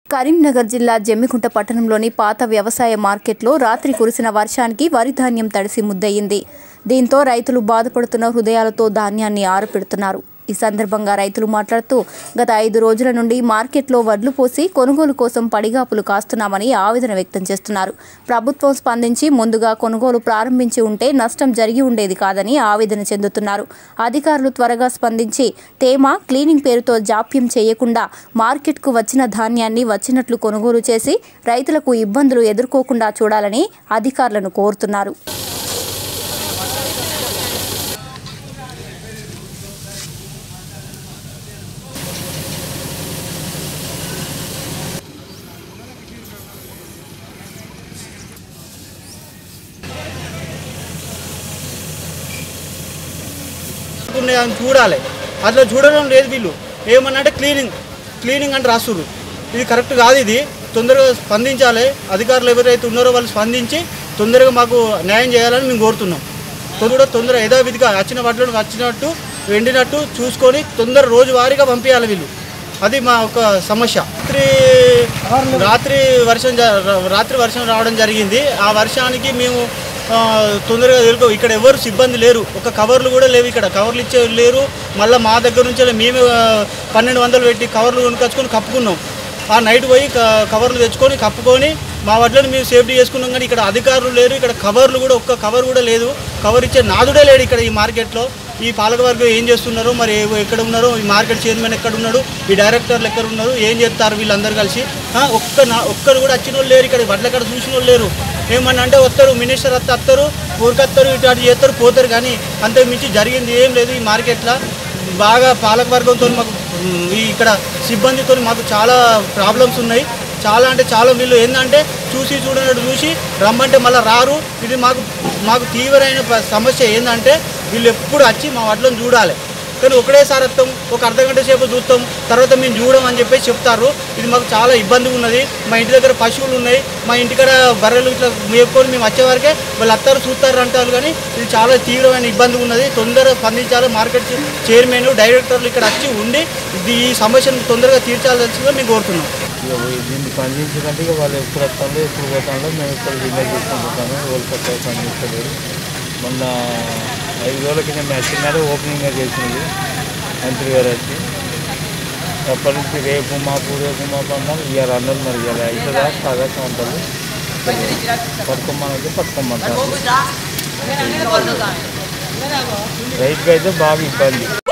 కరీంనగర్ జిల్లా జమ్మికుంట పట్టణంలోని పాత వ్యవసాయ మార్కెట్లో రాత్రి కురిసిన వర్షానికి వరి ధాన్యం తడిసి ముద్దయింది దీంతో రైతులు బాధపడుతున్న హృదయాలతో ధాన్యాన్ని ఆరపెడుతున్నారు ఈ సందర్భంగా రైతులు మాట్లాడుతూ గత ఐదు రోజుల నుండి మార్కెట్లో వడ్లు పోసి కొనుగోలు కోసం పడిగాపులు కాస్తున్నామని ఆవేదన వ్యక్తం చేస్తున్నారు ప్రభుత్వం స్పందించి ముందుగా కొనుగోలు ప్రారంభించి ఉంటే నష్టం జరిగి ఉండేది కాదని ఆవేదన చెందుతున్నారు అధికారులు త్వరగా స్పందించి తేమ క్లీనింగ్ పేరుతో జాప్యం చేయకుండా మార్కెట్కు వచ్చిన ధాన్యాన్ని వచ్చినట్లు కొనుగోలు చేసి రైతులకు ఇబ్బందులు ఎదుర్కోకుండా చూడాలని అధికారులను కోరుతున్నారు ఉన్నాయి అని చూడాలి అట్లా చూడడం లేదు వీళ్ళు ఏమన్నంటే క్లీనింగ్ క్లీనింగ్ అంటే రాస్తుర్రు ఇది కరెక్ట్ కాదు ఇది తొందరగా స్పందించాలి అధికారులు ఎవరైతే ఉన్నారో వాళ్ళు స్పందించి తొందరగా మాకు న్యాయం చేయాలని మేము కోరుతున్నాం తొందర తొందర యథావిధిగా వచ్చిన వాటిలో వచ్చినట్టు ఎండినట్టు చూసుకొని తొందర రోజువారీగా పంపించాలి వీళ్ళు అది మా ఒక సమస్య రాత్రి రాత్రి వర్షం జ- రాత్రి వర్షం రావడం జరిగింది ఆ వర్షానికి మేము ఆ, తొందరగా ఎదుర్కో ఇక్కడ ఎవరు సిబ్బంది లేరు ఒక కవర్లు కూడా లేవు ఇక్కడ కవర్లు ఇచ్చే లేరు మళ్ళీ మా దగ్గర నుంచి మేమే ఆ, పన్నెండు వందలు పెట్టి కవర్లు కొనుకొచ్చుకొని కప్పుకున్నాం ఆ నైట్ పోయి క- కవర్లు తెచ్చుకొని కప్పుకొని మా వడ్లను మేము సేఫ్టీ చేసుకున్నాం కానీ ఇక్కడ అధికారులు లేరు ఇక్కడ కవర్లు కూడా ఒక్క కవర్ కూడా లేదు కవర్ ఇచ్చే నాదుడే లేడు ఇక్కడ ఈ మార్కెట్లో ఈ పాలకవర్గం ఏం చేస్తున్నారు మరి ఏ- ఎక్కడ ఉన్నారు ఈ మార్కెట్ చైర్మన్ ఎక్కడ ఉన్నాడు ఈ డైరెక్టర్లు ఎక్కడ ఉన్నారు ఏం చేస్తారు వీళ్ళందరూ కలిసి ఆ, ఒక్క నా ఒక్కరు కూడా వచ్చిన వాళ్ళు లేరు ఇక్కడ వడ్ల కాడ చూసిన వాళ్ళు లేరు ఏమన్నా అంటే వస్తారు మినిస్టర్ వస్తే వస్తారు ఊరికొస్తారు ఇటు అటు చేస్తారు పోతారు కానీ అంతకు మించి జరిగింది ఏం లేదు ఈ మార్కెట్లో బాగా పాలకవర్గంతో మాకు ఉమ్, ఈ ఇక్కడ సిబ్బందితో మాకు చాలా ప్రాబ్లమ్స్ ఉన్నాయి చాలా అంటే చాలా వీళ్ళు ఏంటంటే చూసి చూడనట్టు చూసి రమ్మంటే మళ్ళీ రారు ఇది మాకు మాకు తీవ్రమైన ప- సమస్య ఏంటంటే వీళ్ళు ఎప్పుడు వచ్చి మా వడ్లను చూడాలి కానీ ఒకటేసారి వస్తాం ఒక అర్ధ గంట సేపు చూస్తాం తర్వాత మేము చూడం అని చెప్పేసి చెప్తారు ఇది మాకు చాలా ఇబ్బందిగా ఉన్నది మా ఇంటి దగ్గర పశువులు ఉన్నాయి మా ఇంటికాడ బర్రెలు ఇట్లా మేపుకొని మేము వచ్చే వరకే వాళ్ళు అత్తారు చూస్తారు అంటారు కానీ ఇది చాలా తీవ్రమైన ఇబ్బందిగా ఉన్నది తొందరగా స్పందించాలి మార్కెట్ చైర్మన్ డైరెక్టర్లు ఇక్కడ వచ్చి ఉండి ఇది ఈ సమస్యను తొందరగా తీర్చాల్సిందిగా మేము కోరుతున్నాం ఇక దీన్ని పనిచేసేదంటే ఇక వాళ్ళు ఎప్పుడు వస్తారో ఎప్పుడు పోతారో మేము ఇక్కడ విలేజ్ చేసుకుంటాము వాళ్ళు కొత్తగా పనిచేస్తలేరు మొన్న ఐదు రోజుల కింద వచ్చినారు ఓపెనింగ్గా చేసినది మంత్రి గారు వచ్చి అప్పటి నుంచి రేపు మాపు రేపు మాపు అన్నారు ఇవాళ అన్నారు మరి ఇవాళ అవుతుందా కాదా అంటారు పట్టుకోమనంటే పట్టుకోమంటారు రైతుకి అయితే బాగా ఇబ్బంది